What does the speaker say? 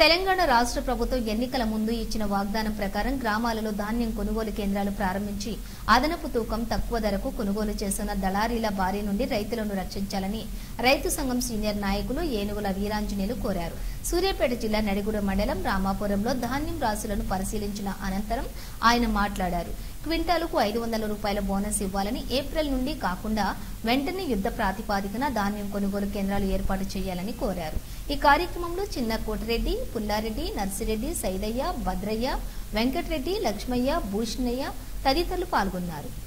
తెలంగాణ రాష్ట్ర ప్రభుత్వం ఎన్నికల ముందు ఇచ్చిన వాగ్దానం ప్రకారం గ్రామాలలో ధాన్యం కొనుగోలు కేంద్రాలు ప్రారంభించి అదనపు తూకం తక్కువ ధరకు కొనుగోలు చేస్తున్న దళారీల బారి నుండి రైతులను రక్షించాలని రైతు సంఘం సీనియర్ నాయకులు ఏనుగుల వీరాంజనేయులు కోరారు సూర్యాపేట జిల్లా నడిగూడ మండలం రామాపురంలో ధాన్యం రాసులను పరిశీలించిన అనంతరం ఆయన మాట్లాడారు క్వింటాలకు ఐదు వందల రూపాయల బోనస్ ఇవ్వాలని ఏప్రిల్ నుండి కాకుండా వెంటనే యుద్ధ ప్రాతిపాదికన ధాన్యం కొనుగోలు కేంద్రాలు ఏర్పాటు చేయాలని కోరారు ఈ కార్యక్రమంలో చిన్న కోటిరెడ్డి పుల్లారెడ్డి నర్సిరెడ్డి సైదయ్య భద్రయ్య వెంకటరెడ్డి లక్ష్మయ్య భూషణయ్య తదితరులు పాల్గొన్నారు